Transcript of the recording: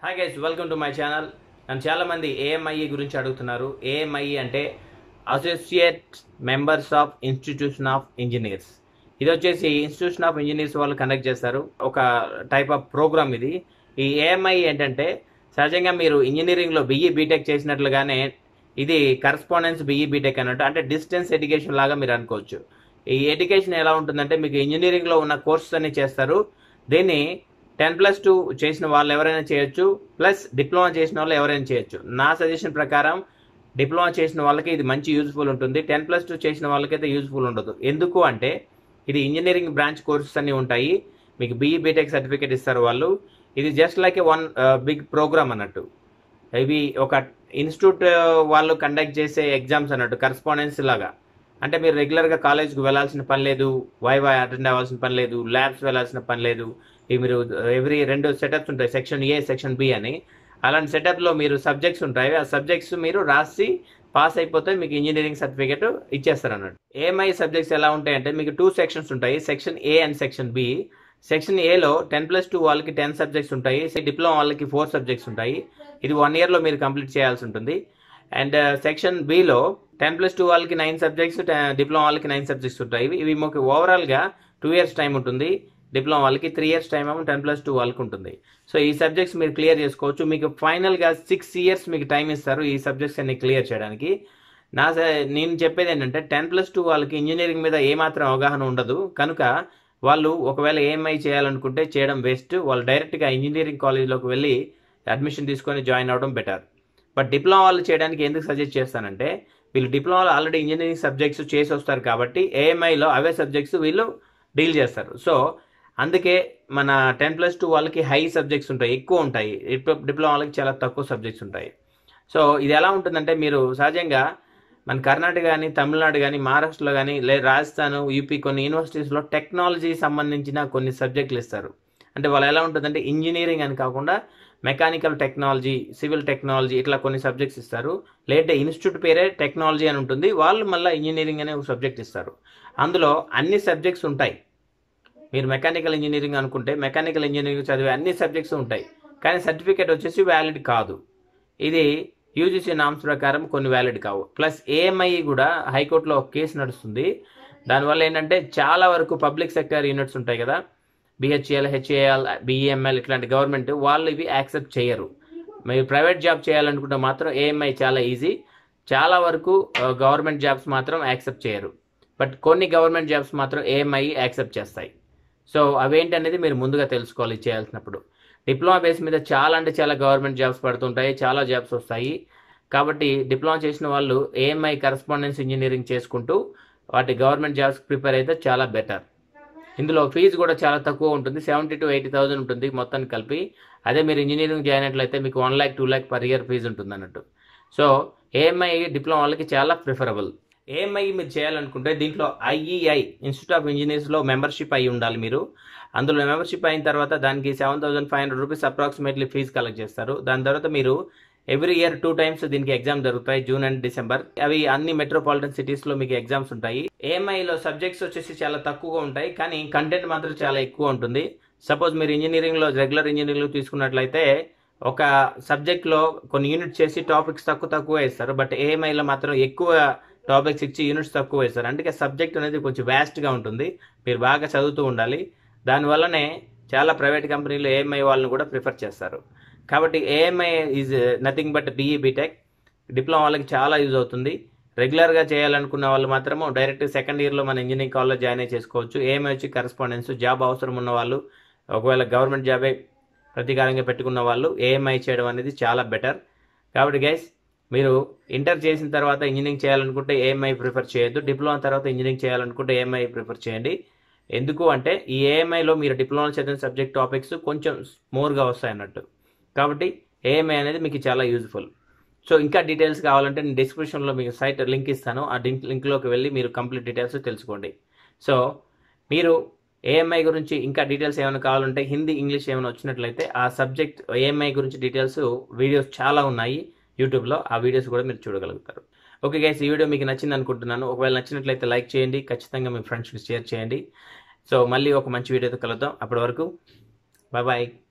hi guys welcome to my channel నన్ను చాలా మంది ఏఎంఐ గురించి అడుగుతున్నారు ఏఎంఐ అంటే associate members of institution of engineers ఇది వచ్చేసి ఇన్స్టిట్యూషన్ ఆఫ్ ఇంజనీర్స్ వాళ్ళు కండక్ట్ చేస్తారు ఒక టైప్ ఆఫ్ ప్రోగ్రామ్ ఇది ఈ ఏఎంఐ ఏంటంటే సహజంగా మీరు ఇంజనీరింగ్లో బిఈ బీటెక్ చేసినట్లుగానే ఇది కరస్పాండెన్స్ బిఈ బీటెక్ అన్నట్టు అంటే డిస్టెన్స్ ఎడ్యుకేషన్ లాగా మీరు అనుకోవచ్చు ఈ ఎడ్యుకేషన్ ఎలా ఉంటుందంటే మీకు ఇంజనీరింగ్లో ఉన్న కోర్సెస్ అన్ని చేస్తారు దీన్ని టెన్ ప్లస్ టూ చేసిన వాళ్ళు ఎవరైనా చేయొచ్చు ప్లస్ డిప్లొమా చేసిన వాళ్ళు ఎవరైనా చేయొచ్చు నా సజెషన్ ప్రకారం డిప్లొమా చేసిన వాళ్ళకి ఇది మంచి యూజ్ఫుల్ ఉంటుంది టెన్ ప్లస్ టూ చేసిన వాళ్ళకైతే యూజ్ఫుల్ ఉండదు ఎందుకు అంటే ఇది ఇంజనీరింగ్ బ్రాంచ్ కోర్సెస్ అన్ని ఉంటాయి మీకు బీఈ బీటెక్ సర్టిఫికేట్ ఇస్తారు వాళ్ళు ఇది just like a one big program అన్నట్టు ఇవి ఒక ఇన్స్టిట్యూట్ వాళ్ళు కండక్ట్ చేసే ఎగ్జామ్స్ అన్నట్టు కరస్పాండెన్స్ లాగా అంటే మీరు రెగ్యులర్గా కాలేజ్కి వెళ్ళాల్సిన పని లేదు వైవై అటెండ్ అవ్వాల్సిన పని లేదు ల్యాబ్స్ వెళ్ళాల్సిన పని లేదు ఇవి మీరు ఎవ్రీ రెండు సెటప్స్ ఉంటాయి సెక్షన్ ఏ సెక్షన్ బి అని అలాంటి సెటప్లో మీరు సబ్జెక్ట్స్ ఉంటాయి ఆ సబ్జెక్ట్స్ మీరు రాసి పాస్ అయిపోతే మీకు ఇంజనీరింగ్ సర్టిఫికేట్ ఇచ్చేస్తారు అన్నట్టు ఏఎంఐ సబ్జెక్ట్స్ ఎలా ఉంటాయంటే మీకు టూ సెక్షన్స్ ఉంటాయి section A and section B section ఏలో టెన్ ప్లస్ టూ వాళ్ళకి టెన్ సబ్జెక్ట్స్ ఉంటాయి డిప్లొమా వాళ్ళకి ఫోర్ సబ్జెక్ట్స్ ఉంటాయి ఇది వన్ ఇయర్లో మీరు కంప్లీట్ చేయాల్సి ఉంటుంది అండ్ సెక్షన్ బిలో టెన్ ప్లస్ టూ వాళ్ళకి నైన్ సబ్జెక్ట్స్ డిప్లొమా వాళ్ళకి నైన్ సబ్జెక్ట్స్ ఉంటాయి ఇవి ఇవి మీకు ఓవరాల్గా టూ ఇయర్స్ టైం ఉంటుంది డిప్లొమా వాళ్ళకి త్రీ ఇయర్స్ టైం ఏమో టెన్ ప్లస్ టూ వాళ్ళకి ఉంటుంది సో ఈ సబ్జెక్ట్స్ మీరు క్లియర్ చేసుకోవచ్చు మీకు ఫైనల్గా సిక్స్ ఇయర్స్ మీకు టైం ఇస్తారు ఈ సబ్జెక్ట్స్ అన్ని క్లియర్ చేయడానికి నా స- నేను చెప్పేది ఏంటంటే టెన్ ప్లస్ టూ వాళ్ళకి ఇంజనీరింగ్ మీద ఏమాత్రం అవగాహన ఉండదు కనుక వాళ్ళు ఒకవేళ ఏఎంఐ చేయాలనుకుంటే చేయడం బెస్ట్ వాళ్ళు డైరెక్ట్గా ఇంజనీరింగ్ కాలేజ్లోకి వెళ్ళి అడ్మిషన్ తీసుకొని జాయిన్ అవ్వడం బెటర్ బట్ డిప్లొమా వాళ్ళు చేయడానికి ఎందుకు సజెస్ట్ చేస్తానంటే వీళ్ళు డిప్లొమాలో ఆల్రెడీ ఇంజనీరింగ్ సబ్జెక్ట్స్ చేసి వస్తారు కాబట్టి ఏఎంఐలో అవే సబ్జెక్ట్స్ వీళ్ళు డీల్ చేస్తారు సో అందుకే మన టెన్ ప్లస్ టూ వాళ్ళకి హై సబ్జెక్ట్స్ ఉంటాయి ఎక్కువ ఉంటాయి డిప్లొమా వాళ్ళకి చాలా తక్కువ సబ్జెక్ట్స్ ఉంటాయి సో ఇది ఎలా ఉంటుందంటే మీరు సహజంగా మన కర్ణాటక కానీ తమిళనాడు కానీ మహారాష్ట్రలో కానీ లే రాజస్థాన్ యూపీ కొన్ని యూనివర్సిటీస్లో టెక్నాలజీ సంబంధించిన కొన్ని సబ్జెక్టులు ఇస్తారు అంటే వాళ్ళు ఎలా ఉంటుందంటే ఇంజనీరింగ్ అని కాకుండా మెకానికల్ టెక్నాలజీ సివిల్ టెక్నాలజీ ఇట్లా కొన్ని సబ్జెక్ట్స్ ఇస్తారు లేదంటే ఇన్స్టిట్యూట్ పేరే టెక్నాలజీ అని ఉంటుంది వాళ్ళు మళ్ళీ ఇంజనీరింగ్ అనే ఒక సబ్జెక్ట్ ఇస్తారు అందులో అన్ని సబ్జెక్ట్స్ ఉంటాయి మీరు మెకానికల్ ఇంజనీరింగ్ అనుకుంటే మెకానికల్ ఇంజనీరింగ్ చదివే అన్ని సబ్జెక్ట్స్ ఉంటాయి కానీ సర్టిఫికేట్ వచ్చేసి వ్యాలిడ్ కాదు ఇది యూజీసీ నామ్స్ ప్రకారం కొన్ని వ్యాలిడ్ కావు ప్లస్ ఏఎంఐ కూడా హైకోర్టులో ఒక కేసు నడుస్తుంది దానివల్ల ఏంటంటే చాలా వరకు పబ్లిక్ సెక్టర్ యూనిట్స్ ఉంటాయి కదా బిహెచ్ఎల్ హెచ్ఏఎల్ బిఈఎంఎల్ ఇట్లాంటి గవర్నమెంట్ వాళ్ళు ఇవి యాక్సెప్ట్ చేయరు మీరు ప్రైవేట్ జాబ్ చేయాలనుకుంటే మాత్రం ఏఎంఐ చాలా ఈజీ చాలా వరకు గవర్నమెంట్ జాబ్స్ మాత్రం యాక్సెప్ట్ చేయరు బట్ కొన్ని గవర్నమెంట్ జాబ్స్ మాత్రం ఏఎంఐ యాక్సెప్ట్ చేస్తాయి సో అవేంటి అనేది మీరు ముందుగా తెలుసుకోవాలి చేయాల్సినప్పుడు డిప్లొమా బేస్ మీద చాలా అంటే చాలా గవర్నమెంట్ జాబ్స్ పడుతుంటాయి చాలా జాబ్స్ వస్తాయి కాబట్టి డిప్లొమా చేసిన వాళ్ళు ఏఎంఐ కరస్పాండెన్స్ ఇంజనీరింగ్ చేసుకుంటూ వాటి గవర్నమెంట్ జాబ్స్ ప్రిపేర్ అయితే చాలా బెటర్ ఇందులో ఫీజు కూడా చాలా తక్కువ ఉంటుంది సెవెంటీ టు ఎయిటీ థౌసండ్ ఉంటుంది మొత్తానికి కలిపి అదే మీరు ఇంజనీరింగ్ జాయిన్ అయినట్లయితే మీకు one lakh two lakh per year fee ఉంటుంది అన్నట్టు సో ఏఎంఐ డిప్లొమా వాళ్ళకి చాలా ప్రిఫరబుల్ ఏఎంఐ మీరు చేయాలనుకుంటే దీంట్లో ఐఈఐ ఇన్స్టిట్యూట్ ఆఫ్ ఇంజనీర్స్లో మెంబర్షిప్ అయి ఉండాలి మీరు అందులో మెంబర్షిప్ అయిన తర్వాత దానికి seven thousand five hundred rupees approximately fee collect చేస్తారు దాని తర్వాత మీరు ఎవ్రీ ఇయర్ టూ టైమ్స్ దీనికి ఎగ్జామ్ జరుగుతాయి జూన్ అండ్ డిసెంబర్ అవి అన్ని మెట్రోపాలిటన్ సిటీస్ లో మీకు ఎగ్జామ్స్ ఉంటాయి ఏఎంఐలో సబ్జెక్ట్స్ వచ్చేసి చాలా తక్కువగా ఉంటాయి కానీ కంటెంట్ మాత్రం చాలా ఎక్కువ ఉంటుంది సపోజ్ మీరు ఇంజనీరింగ్ లో రెగ్యులర్ ఇంజనీరింగ్ లో తీసుకున్నట్లయితే ఒక సబ్జెక్ట్ లో కొన్ని యూనిట్స్ చేసి టాపిక్స్ తక్కువ తక్కువ ఇస్తారు బట్ ఏఎంఐలో మాత్రం ఎక్కువ టాపిక్స్ ఇచ్చి యూనిట్స్ తక్కువ వేస్తారు అందుకే సబ్జెక్ట్ అనేది కొంచెం vast గా ఉంటుంది మీరు బాగా చదువుతూ ఉండాలి దానివల్లనే చాలా ప్రైవేట్ కంపెనీలు ఏఎంఐ వాళ్ళని కూడా ప్రిఫర్ చేస్తారు కాబట్టి AMI is nothing but BE BTech diploma వాళ్ళకి చాలా యూజ్ అవుతుంది రెగ్యులర్గా చేయాలనుకున్న వాళ్ళు మాత్రము డైరెక్ట్ సెకండ్ ఇయర్లో మన ఇంజనీరింగ్ కాలేజ్ జాయిన్ అయ్యి చేసుకోవచ్చు ఏఎంఐ వచ్చి కరస్పాండెన్స్ జాబ్ అవసరం ఉన్న వాళ్ళు ఒకవేళ గవర్నమెంట్ జాబే ప్రతీకారంగా పెట్టుకున్న వాళ్ళు ఏఎంఐ చేయడం అనేది చాలా బెటర్ కాబట్టి గైస్ మీరు ఇంటర్ చేసిన తర్వాత ఇంజనీరింగ్ చేయాలనుకుంటే ఏఎంఐ ప్రిఫర్ చేయొద్దు డిప్లొమా తర్వాత ఇంజనీరింగ్ చేయాలనుకుంటే ఏఎంఐ ప్రిఫర్ చేయండి ఎందుకు అంటే ఈ ఏఎంఐలో మీరు డిప్లొమా చదివిన సబ్జెక్ట్ టాపిక్స్ కొంచెం మోర్గా వస్తాయి అన్నట్టు కాబట్టి ఏఎంఐ అనేది మీకు చాలా యూజ్ఫుల్ సో ఇంకా డీటెయిల్స్ కావాలంటే నేను డిస్క్రిప్షన్లో మీకు సైట్ లింక్ ఇస్తాను ఆ లింక్ లింక్లోకి వెళ్ళి మీరు కంప్లీట్ డీటెయిల్స్ తెలుసుకోండి సో మీరు ఏఎంఐ గురించి ఇంకా డీటెయిల్స్ ఏమైనా కావాలంటే హిందీ ఇంగ్లీష్ ఏమైనా వచ్చినట్లయితే ఆ సబ్జెక్ట్ ఏఎంఐ గురించి డీటెయిల్స్ వీడియోస్ చాలా ఉన్నాయి యూట్యూబ్లో ఆ వీడియోస్ కూడా మీరు చూడగలుగుతారు ఓకే గైస్ ఈ వీడియో మీకు నచ్చింది అనుకుంటున్నాను ఒకవేళ నచ్చినట్లయితే లైక్ చేయండి ఖచ్చితంగా మీ ఫ్రెండ్స్కి షేర్ చేయండి సో మళ్ళీ ఒక మంచి వీడియోతో కలుద్దాం అప్పటి వరకు బాయ్ బాయ్